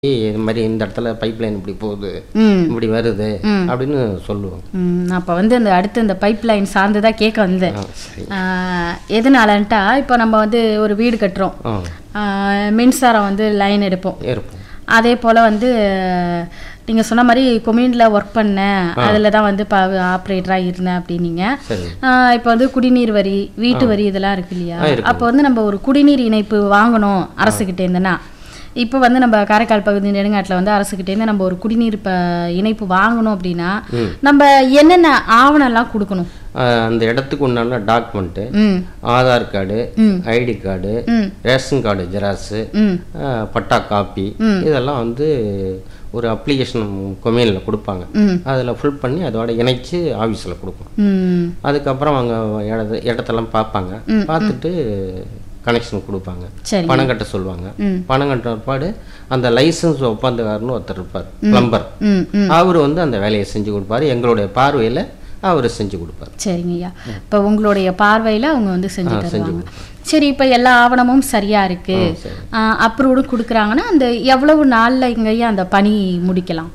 இது மாதிரி இந்த இடத்துல பைப் லைன் இப்படி போகுது ம் இப்படி வருது அப்படின்னு சொல்லுவோம் ம், நான் அப்போ வந்து அந்த அடுத்து இந்த பைப் லைன் சார்ந்து தான் கேட்க வந்தேன் ஆ சரி ஆ, எதனாலன்ட்டா இப்போ நம்ம வந்து ஒரு வீடு கட்டுறோம் ஆ ஆ, மின்சாரம் வந்து லைன் எடுப்போம் இருப்போம் அதே போல் வந்து நீங்கள் சொன்ன மாதிரி கொம்யூனில் ஒர்க் பண்ணேன் அதில் தான் வந்து இப்போ ஆப்ரேட்டராக இருந்தேன் அப்படின்னீங்க சரி இப்போ வந்து குடிநீர் வரி வீட்டு வரி இதெல்லாம் இருக்கு இல்லையா ஆ, இருக்கு. அப்போ வந்து நம்ம ஒரு குடிநீர் இணைப்பு வாங்கணும் அரசுக்கிட்ட இருந்துன்னா இப்போ வந்து நம்ம காரைக்கால் பகுதி நெடுங்காட்டில் வந்து அரசுக்கிட்ட இருந்து நம்ம ஒரு குடிநீர் ப இணைப்பு வாங்கணும் அப்படின்னா நம்ம என்னென்ன ஆவணம்லாம் கொடுக்கணும் ஆ, அந்த இடத்துக்கு உண்டான டாக்குமெண்ட்டு ம் ஆதார் கார்டு ஐடி கார்டு ம். ரேஷன் கார்டு ஜெராக்ஸு ம் பட்டா காப்பி இதெல்லாம் வந்து ஒரு அப்ளிகேஷன் கொமையில் கொடுப்பாங்க ம். அதில் ஃபில் பண்ணி அதோட இணைச்சு ஆஃபீஸில் கொடுக்கணும் ம் அதுக்கப்புறம் அவங்க இடத்த இடத்தெல்லாம் பார்ப்பாங்க பார்த்துட்டு கனெக்ஷன் கொடுப்பாங்க சரி பணம் கட்ட சொல்லுவாங்க ம். பணம் கட்ட பிற்பாடு அந்த லைசன்ஸ் ஒப்பந்தக்காரன்னு ஒருத்தர் இருப்பார் பிளம்பர் ம் ம் அவர் வந்து அந்த வேலையை செஞ்சு கொடுப்பாரு எங்களுடைய பார்வையில் அவர் செஞ்சு கொடுப்பார் சரிங்க ஐயா இப்போ உங்களுடைய பார்வையில் அவங்க வந்து செஞ்சு ஆ, செஞ்சு தருவாங்க சரி இப்போ எல்லா ஆவணமும் சரியா இருக்கு சரி. அப்ரூவ்டும் கொடுக்குறாங்கன்னா அந்த எவ்வளவு நாள்ல இங்க ஐயா அந்த பணி முடிக்கலாம்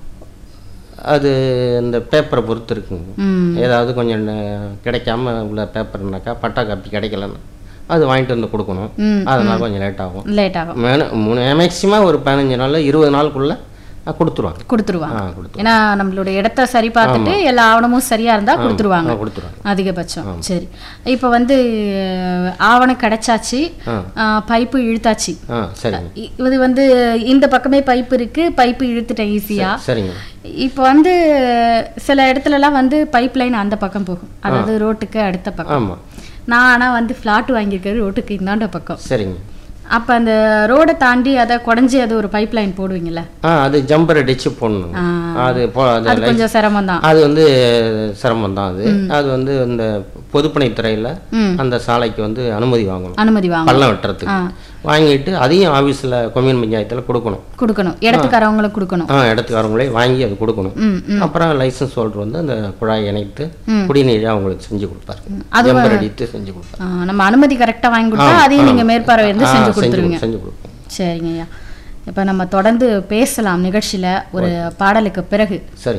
அது இந்த பேப்பரை பொறுத்து இருக்குங்க ம் ஏதாவது கொஞ்சம் ந- கிடைக்காம உள்ள பேப்பர்னாக்கா பட்டா காப்பி கிடைக்கலன்னு அது வாங்கிட்டு வந்து கொடுக்கணும் ம் அதனால கொஞ்சம் லேட் ஆகும் லேட் ஆகும் மேக்ஸிமம் ஒரு பதினஞ்சு நாள் இருபது நாளுக்குள்ள அஹ், கொடுத்துருவாங்க கொடுத்துருவாங்க ஆ கொடுத்து ஏன்னா நம்மளுடைய இடத்த சரி பார்த்துட்டு எல்லா ஆவணமும் சரியா இருந்தா கொடுத்துருவாங்க ஆ கொடுத்துருவாங்க அதிகபட்சம் சரி இப்போ வந்து அஹ், ஆவணம் கிடைச்சாச்சு ஆ அஹ், பைப்பு இழுத்தாச்சு ஆ சரிங்க இ- இது வந்து இந்த பக்கமே பைப்பு இருக்கு பைப்பு இழுத்துட்டேன் ஈஸியா சரிங்க இப்போ வந்து சில இடத்துலலாம் வந்து பைப் லைன் அந்த பக்கம் போகும் அதாவது ரோட்டுக்கு அடுத்த பக்கம் ஆமாம் நான் ஆனால் வந்து ஃப்ளாட் வாங்கியிருக்கிறது ரோட்டுக்கு இந்தாண்ட பக்கம் சரிங்க அப்போ அந்த ரோடை தாண்டி அதை குடஞ்சி அது ஒரு பைப் லைன் போடுவீங்கல்ல ஆ அது ஜம்பர் அடிச்சு போடணும் ஆ. அது போ அது அது கொஞ்சம் சிரமம் தான் அது வந்து சிரமம் தான் அது அது வந்து இந்த பொதுப்பணித்துறையில் ம். அந்த சாலைக்கு வந்து அனுமதி வாங்கணும் அனுமதி வாங்க பள்ளம் வெட்டுறதுக்கு வாங்கிட்டு அதையும் ஆஃபீஸில் கொம்யூன் பஞ்சாயத்தில் கொடுக்கணும் கொடுக்கணும் இடத்துக்காரவங்களுக்கு கொடுக்கணும் ஆ இடத்துக்காரங்களே வாங்கி அது கொடுக்கணும் ம் ம் அப்புறம் லைசன்ஸ் ஹோல்டர் வந்து அந்த குழாய் இணைத்து குடிநீரை அவங்களுக்கு செஞ்சு கொடுப்பாரு அது ஜம்பர் அடித்து செஞ்சு கொடுப்பாரு ஆ, நம்ம அனுமதி கரெக்டாக வாங்கி கொடுத்தா அதையும் நீங்கள் மேற்பார்வை இருந்து ஆ, செஞ்சு செஞ்சு கொடுத்துருவீங்க கொடு- செஞ்சு கொடுப்போம் சரிங்க ஐயா இப்போ நம்ம தொடர்ந்து பேசலாம் நிகழ்ச்சியில் ஒரு பாடலுக்கு பிறகு சரி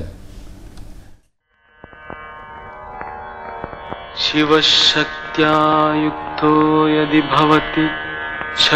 शिवशक्त्या युक्तो यदि भवति